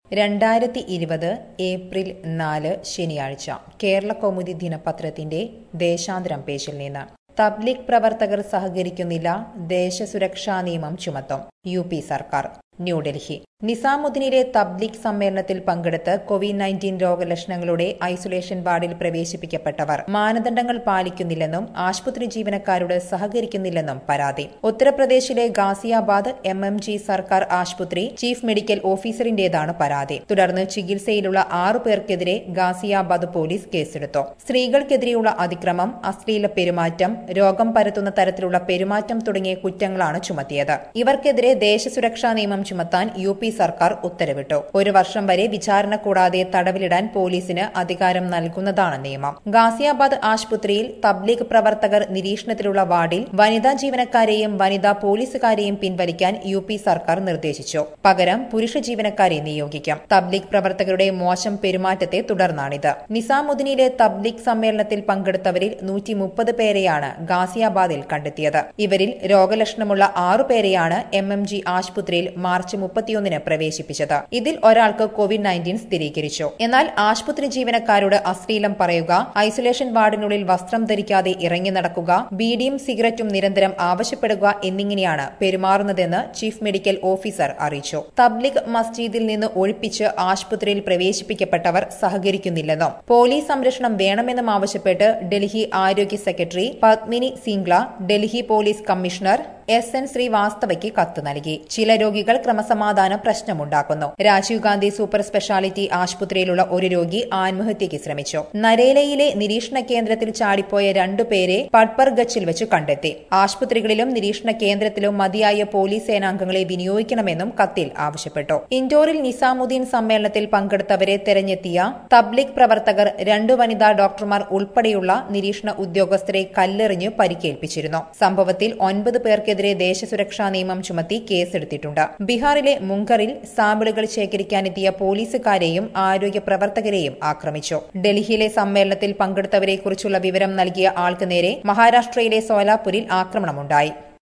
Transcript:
രണ്ടായിരത്തി ഇരുപത് ഏപ്രിൽ നാല് ശനിയാഴ്ച കേരള കൗമുദി ദിനപത്രത്തിന്റെ ദേശാന്തരം പേജിൽ നിന്ന് തബ്ലിക് പ്രവർത്തകർ സഹകരിക്കുന്നില്ല ദേശസുരക്ഷാ നിയമം ചുമത്തും യു പി സർക്കാർ ന്യൂഡൽഹി നിസാമുദ്ദീനിലെ തബ്ലിക് സമ്മേളനത്തിൽ പങ്കെടുത്ത് കോവിഡ് നയൻറ്റീൻ രോഗലക്ഷണങ്ങളുടെ ഐസൊലേഷൻ വാർഡിൽ പ്രവേശിപ്പിക്കപ്പെട്ടവർ മാനദണ്ഡങ്ങൾ പാലിക്കുന്നില്ലെന്നും ആശുപത്രി ജീവനക്കാരോട് സഹകരിക്കുന്നില്ലെന്നും പരാതി ഉത്തർപ്രദേശിലെ ഗാസിയാബാദ് എം എം ജി സർക്കാർ ആശുപത്രി ചീഫ് മെഡിക്കൽ ഓഫീസറിന്റേതാണ് പരാതി തുടർന്ന് ചികിത്സയിലുള്ള ആറു പേർക്കെതിരെ ഗാസിയാബാദ് പോലീസ് കേസെടുത്തു സ്ത്രീകൾക്കെതിരെയുള്ള അതിക്രമം അശ്ലീല പെരുമാറ്റം രോഗം പരത്തുന്ന തരത്തിലുള്ള പെരുമാറ്റം തുടങ്ങിയ കുറ്റങ്ങളാണ് ചുമത്തിയത് ഇവർക്കെതിരെ ദേശസുരക്ഷാ നിയമം ചുമത്താൻ യു പി സർക്കാർ ഉത്തരവിട്ടു ഒരു വർഷം വരെ വിചാരണ കൂടാതെ തടവിലിടാൻ പോലീസിന് അധികാരം നൽകുന്നതാണ് നിയമം ഗാസിയാബാദ് ആശുപത്രിയിൽ തബ്ലീഗ് പ്രവർത്തകർ നിരീക്ഷണത്തിലുള്ള വാർഡിൽ വനിതാ ജീവനക്കാരെയും വനിതാ പോലീസുകാരെയും പിൻവലിക്കാൻ യു പി സർക്കാർ നിർദ്ദേശിച്ചു പകരം പുരുഷ ജീവനക്കാരെ നിയോഗിക്കാം തബ്ലീഗ് പ്രവർത്തകരുടെ മോശം പെരുമാറ്റത്തെ തുടർന്നാണിത് നിസാമുദ്ദീനിലെ തബ്ലീഗ് സമ്മേളനത്തിൽ പങ്കെടുത്തവരിൽ നൂറ്റി മുപ്പത് പേരെയാണ് ഗാസിയാബാദിൽ കണ്ടെത്തിയത് ഇവരിൽ രോഗലക്ഷണമുള്ള ആറു പേരെയാണ് എം എം ജി ആശുപത്രിയിൽ മാർച്ച് മുപ്പത്തിയൊന്നിന് പ്രവേശിപ്പിച്ചത് ഇതിൽ ഒരാൾക്ക് കോവിഡ് നയൻറ്റീൻ സ്ഥിരീകരിച്ചു എന്നാൽ ആശുപത്രി ജീവനക്കാരോട് അശ്ലീലം പറയുക ഐസൊലേഷൻ വാർഡിനുള്ളിൽ വസ്ത്രം ധരിക്കാതെ ഇറങ്ങി നടക്കുക ബീഡിയും സിഗരറ്റും നിരന്തരം ആവശ്യപ്പെടുക എന്നിങ്ങനെയാണ് പെരുമാറുന്നതെന്ന് ചീഫ് മെഡിക്കൽ ഓഫീസർ അറിയിച്ചു തബ്ലിഗ് മസ്ജിദിൽ നിന്ന് ഒഴിപ്പിച്ച് ആശുപത്രിയിൽ പ്രവേശിപ്പിക്കപ്പെട്ടവർ സഹകരിക്കുന്നില്ലെന്നും പോലീസ് സംരക്ഷണം വേണമെന്നും ആവശ്യപ്പെട്ട് ഡൽഹി ആരോഗ്യ secretary Padmini Singla Delhi police commissioner S N ശ്രീവാസ്തവയ്ക്ക് കത്ത് നൽകി ചില രോഗികൾ ക്രമസമാധാന പ്രശ്നമുണ്ടാക്കുന്നു രാജീവ് ഗാന്ധി സൂപ്പർ സ്പെഷ്യാലിറ്റി ആശുപത്രിയിലുള്ള ഒരു രോഗി ആത്മഹത്യയ്ക്ക് ശ്രമിച്ചു നരേലയിലെ നിരീക്ഷണ കേന്ദ്രത്തിൽ ചാടിപ്പോയ രണ്ടുപേരെ പട്പർഗച്ചിൽ വെച്ച് കണ്ടെത്തി ആശുപത്രികളിലും നിരീക്ഷണ കേന്ദ്രത്തിലും മതിയായ പോലീസ് സേനാംഗങ്ങളെ വിനിയോഗിക്കണമെന്നും കത്തിൽ ആവശ്യപ്പെട്ടു ഇൻഡോറിൽ നിസാമുദ്ദീൻ സമ്മേളനത്തിൽ പങ്കെടുത്തവരെ തെരഞ്ഞെത്തിയ തബ്ലിക് പ്രവർത്തകർ രണ്ടു വനിതാ ഡോക്ടർമാർ ഉൾപ്പെടെയുള്ള നിരീക്ഷണ ഉദ്യോഗസ്ഥരെ കല്ലെറിഞ്ഞ് പരിക്കേൽപ്പിച്ചിരുന്നു സംഭവത്തിൽ ഒൻപത് പേർക്കെതിരെ ദേശസുരക്ഷാ നിയമം ചുമത്തി കേസെടുത്തിട്ടുണ്ട് ബീഹാറിലെ മുങ്കറിൽ സാമ്പിളുകൾ ശേഖരിക്കാനെത്തിയ പോലീസുകാരെയും ആരോഗ്യ പ്രവർത്തകരെയും ആക്രമിച്ചു ഡൽഹിയിലെ സമ്മേളനത്തിൽ പങ്കെടുത്തവരെക്കുറിച്ചുള്ള വിവരം നൽകിയ ആൾക്ക് നേരെ മഹാരാഷ്ട്രയിലെ സോലാപൂരിൽ ആക്രമണമുണ്ടായി